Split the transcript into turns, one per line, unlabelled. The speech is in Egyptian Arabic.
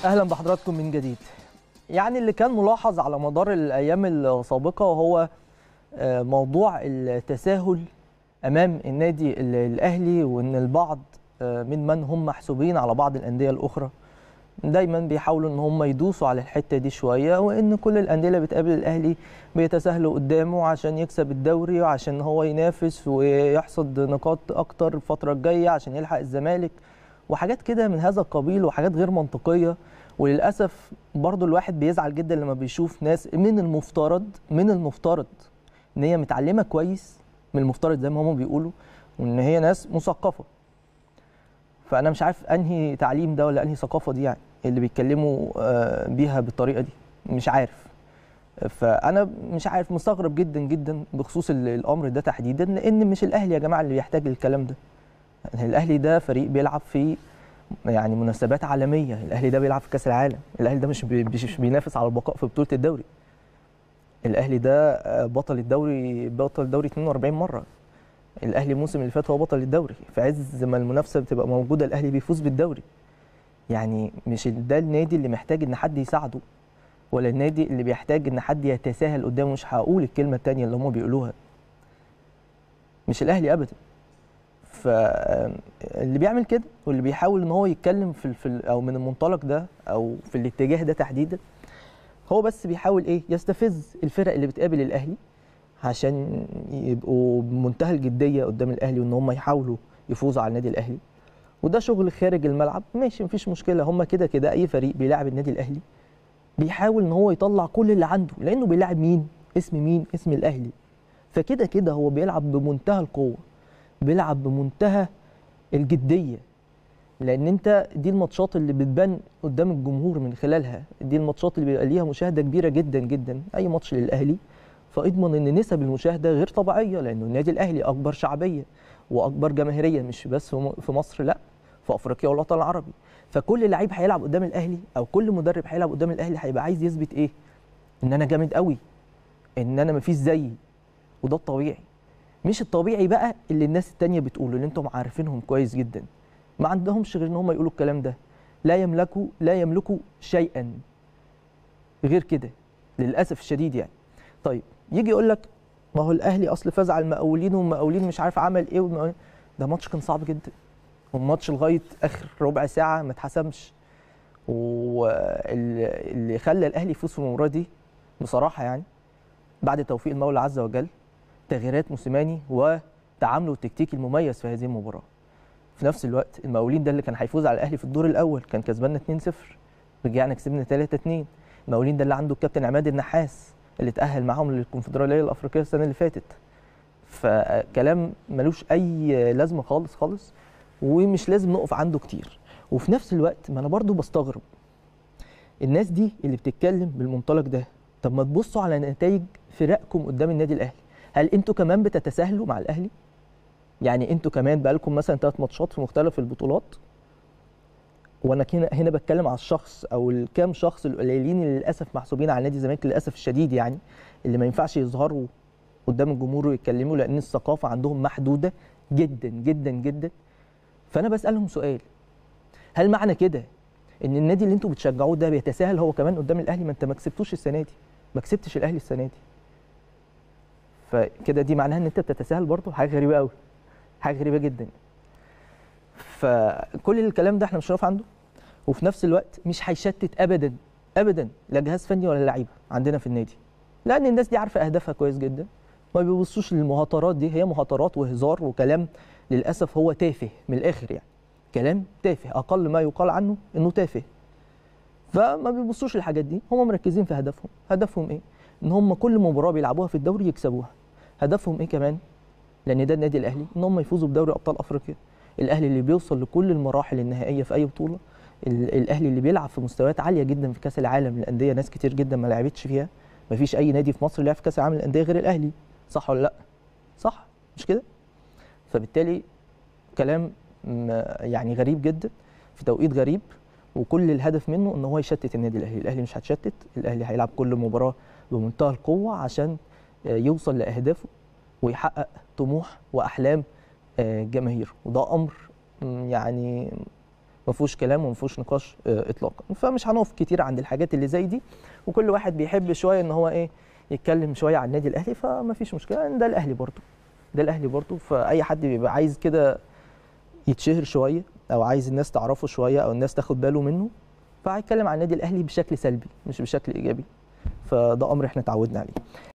اهلا بحضراتكم من جديد يعني اللي كان ملاحظ على مدار الايام السابقه وهو آه، موضوع التساهل امام النادي ال- الاهلي وان البعض آه، من من هم محسوبين على بعض الانديه الاخرى دايما بيحاولوا ان هم يدوسوا على الحته دي شويه وان كل الانديه اللي بتقابل الاهلي بيتساهلوا قدامه عشان يكسب الدوري وعشان هو ينافس ويحصد نقاط اكتر الفتره الجايه عشان يلحق الزمالك وحاجات كده من هذا القبيل وحاجات غير منطقيه وللاسف برضو الواحد بيزعل جدا لما بيشوف ناس من المفترض من المفترض ان هي متعلمه كويس من المفترض زي ما هم بيقولوا وان هي ناس مثقفه فانا مش عارف انهي تعليم ده ولا انهي ثقافه دي يعني اللي بيتكلموا آه، بيها بالطريقه دي مش عارف فانا مش عارف مستغرب جدا جدا بخصوص ال- الامر ده تحديدا لان مش الاهلي يا جماعه اللي بيحتاج للكلام ده الاهلي ده فريق بيلعب في يعني مناسبات عالميه الاهلي ده بيلعب في كاس العالم الاهلي ده مش بي- مش بينافس على البقاء في بطوله الدوري الاهلي ده آه، بطل الدوري بطل الدوري 42 مره الاهلي الموسم اللي فات هو بطل الدوري في عز ما المنافسه بتبقى موجوده الاهلي بيفوز بالدوري يعني مش ده النادي اللي محتاج ان حد يساعده ولا النادي اللي بيحتاج ان حد يتساهل قدامه مش هقول الكلمه الثانيه اللي هم بيقولوها مش الاهلي ابدا فاللي بيعمل كده واللي بيحاول ان هو يتكلم في في او من المنطلق ده او في الاتجاه ده تحديدا هو بس بيحاول ايه يستفز الفرق اللي بتقابل الاهلي عشان يبقوا بمنتهى الجديه قدام الاهلي وان هم يحاولوا يفوزوا على النادي الاهلي وده شغل خارج الملعب ماشي مفيش مشكله هم كده كده اي فريق بيلاعب النادي الاهلي بيحاول ان هو يطلع كل اللي عنده لانه بيلاعب مين اسم مين اسم الاهلي فكده كده هو بيلعب بمنتهى القوه بيلعب بمنتهى الجديه لان انت دي الماتشات اللي بتبان قدام الجمهور من خلالها دي الماتشات اللي بيبقى ليها مشاهده كبيره جدا جدا اي ماتش للاهلي فاضمن ان نسب المشاهده غير طبيعيه لانه النادي الاهلي اكبر شعبيه واكبر جماهيريه مش بس في م- في مصر لا في افريقيا والوطن العربي فكل لعيب هيلعب قدام الاهلي او كل مدرب هيلعب قدام الاهلي هيبقى عايز يثبت ايه ان انا جامد قوي ان انا مفيش زيي وده الطبيعي مش الطبيعي بقى اللي الناس التانية بتقوله اللي انتم عارفينهم كويس جدا ما عندهمش غير ان هم يقولوا الكلام ده لا يملكوا لا يملكوا شيئا غير كده للاسف الشديد يعني طيب يجي يقول لك ما هو الاهلي اصل فاز على المقاولين والمقاولين مش عارف عمل ايه والمقاولين ده ماتش كان صعب جدا والماتش لغايه اخر ربع ساعه ما اتحسمش واللي خلى الاهلي يفوز في المباراه دي بصراحه يعني بعد توفيق المولى عز وجل تغييرات موسيماني وتعامله التكتيكي المميز في هذه المباراه في نفس الوقت المقاولين ده اللي كان هيفوز على الاهلي في الدور الاول كان كسباننا 2-0 رجعنا كسبنا 3-2 المقاولين ده اللي عنده الكابتن عماد النحاس اللي اتاهل معاهم للكونفدراليه الافريقيه السنه اللي فاتت فكلام ملوش اي لازمه خالص خالص ومش لازم نقف عنده كتير وفي نفس الوقت ما انا برضو بستغرب الناس دي اللي بتتكلم بالمنطلق ده طب ما تبصوا على نتائج فرقكم قدام النادي الاهلي هل انتوا كمان بتتساهلوا مع الاهلي يعني انتوا كمان بقالكم مثلا ثلاث ماتشات في مختلف البطولات وانا هنا هنا بتكلم على الشخص او الكام شخص القليلين اللي للاسف محسوبين على نادي الزمالك للاسف الشديد يعني اللي ما ينفعش يظهروا قدام الجمهور ويتكلموا لان الثقافه عندهم محدوده جدا جدا جدا فانا بسالهم سؤال هل معنى كده ان النادي اللي انتوا بتشجعوه ده بيتساهل هو كمان قدام الاهلي ما انت ما كسبتوش السنه دي ما كسبتش الاهلي السنه دي فكده دي معناها ان انت بتتساهل برضه حاجه غريبه قوي حاجه غريبه جدا فكل الكلام ده احنا مش هنقف عنده وفي نفس الوقت مش هيشتت ابدا ابدا لا جهاز فني ولا لعيبه عندنا في النادي لان الناس دي عارفه اهدافها كويس جدا ما بيبصوش للمهاترات دي هي مهاترات وهزار وكلام للاسف هو تافه من الاخر يعني كلام تافه اقل ما يقال عنه انه تافه فما بيبصوش للحاجات دي هم مركزين في هدفهم هدفهم ايه ان هم كل مباراه بيلعبوها في الدوري يكسبوها هدفهم ايه كمان لان ده النادي الاهلي ان هم يفوزوا بدوري ابطال افريقيا الاهلي اللي بيوصل لكل المراحل النهائيه في اي بطوله ال- الاهلي اللي بيلعب في مستويات عاليه جدا في كاس العالم للانديه ناس كتير جدا ما لعبتش فيها مفيش اي نادي في مصر لعب في كاس العالم للانديه غير الاهلي صح ولا لا صح مش كده فبالتالي كلام م- يعني غريب جدا في توقيت غريب وكل الهدف منه ان هو يشتت النادي الاهلي الاهلي مش هتشتت الاهلي هيلعب كل مباراه بمنتهى القوه عشان آه، يوصل لاهدافه ويحقق طموح واحلام آه، جماهيره وده امر م، يعني ما فيهوش كلام وما فيهوش نقاش آه، اطلاقا فمش هنقف كتير عند الحاجات اللي زي دي وكل واحد بيحب شويه ان هو ايه يتكلم شويه عن النادي الاهلي فما فيش مشكله ده الاهلي برضه ده الاهلي برضه فاي حد بيبقى عايز كده يتشهر شويه او عايز الناس تعرفه شويه او الناس تاخد باله منه فهيتكلم عن النادي الاهلي بشكل سلبي مش بشكل ايجابي فده امر احنا اتعودنا عليه